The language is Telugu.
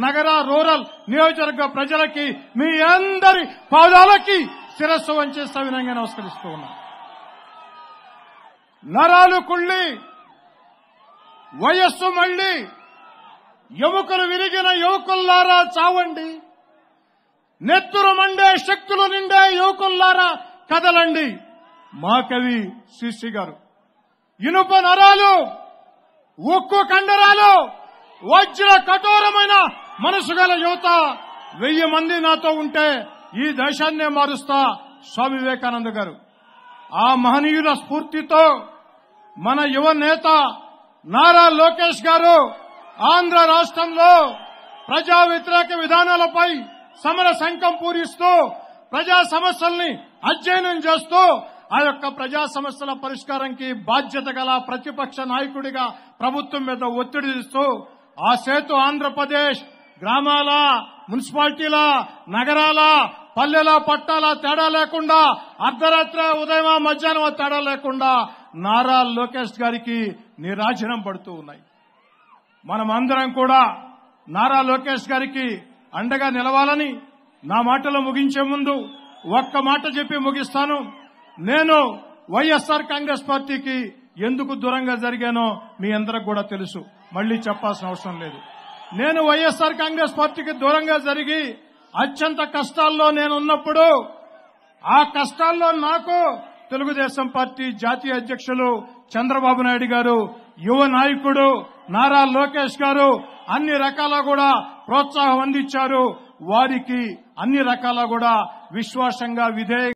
నగర రూరల్ నియోజకవర్గ ప్రజలకి మీ అందరి పాదాలకి శిరస్సు వంచే సవినంగా నమస్కరిస్తూ ఉన్నా నరాలు కుళ్ళి వయస్సు మళ్ళీ ఎముకలు విరిగిన యువకుల్లారా చావండి నెత్తురు మండే శక్తులు నిండే యువకుల్లారా కదలండి మా కవి శ్రీశ్రీ గారు ఇనుప నరాలు ఉక్కు కండరాలు వజ్ర కఠోరమైన మనసు గల యువత వెయ్యి మంది నాతో ఉంటే ఈ దేశాన్నే మారుస్తా స్వామి వివేకానంద గారు ఆ మహనీయుల స్ఫూర్తితో మన యువ నేత నారా లోకేష్ గారు ఆంధ్ర రాష్ట్రంలో ప్రజా వ్యతిరేక విధానాలపై సమర శంఖం పూరిస్తూ ప్రజా సమస్యల్ని అధ్యయనం చేస్తూ ఆ యొక్క ప్రజా సమస్యల పరిష్కారంకి బాధ్యత గల ప్రతిపక్ష నాయకుడిగా ప్రభుత్వం మీద ఒత్తిడి ఇస్తూ ఆ సేతు ఆంధ్రప్రదేశ్ గ్రామాల మున్సిపాలిటీల నగరాల పల్లెల పట్టాల తేడా లేకుండా అర్ధరాత్రి ఉదయం మధ్యాహ్నం తేడా లేకుండా నారా లోకేష్ గారికి నిరాజనం పడుతూ ఉన్నాయి మనం అందరం కూడా నారా లోకేష్ గారికి అండగా నిలవాలని నా మాటలు ముగించే ముందు ఒక్క మాట చెప్పి ముగిస్తాను నేను వైఎస్ఆర్ కాంగ్రెస్ పార్టీకి ఎందుకు దూరంగా జరిగానో మీ అందరికి కూడా తెలుసు మళ్లీ చెప్పాల్సిన అవసరం లేదు నేను వైఎస్ఆర్ కాంగ్రెస్ పార్టీకి దూరంగా జరిగి అత్యంత కష్టాల్లో నేను ఉన్నప్పుడు ఆ కష్టాల్లో నాకు తెలుగుదేశం పార్టీ జాతీయ అధ్యక్షులు చంద్రబాబు నాయుడు గారు యువ నాయకుడు నారా లోకేష్ గారు అన్ని రకాల కూడా ప్రోత్సాహం అందించారు వారికి అన్ని రకాల కూడా విశ్వాసంగా విధేయ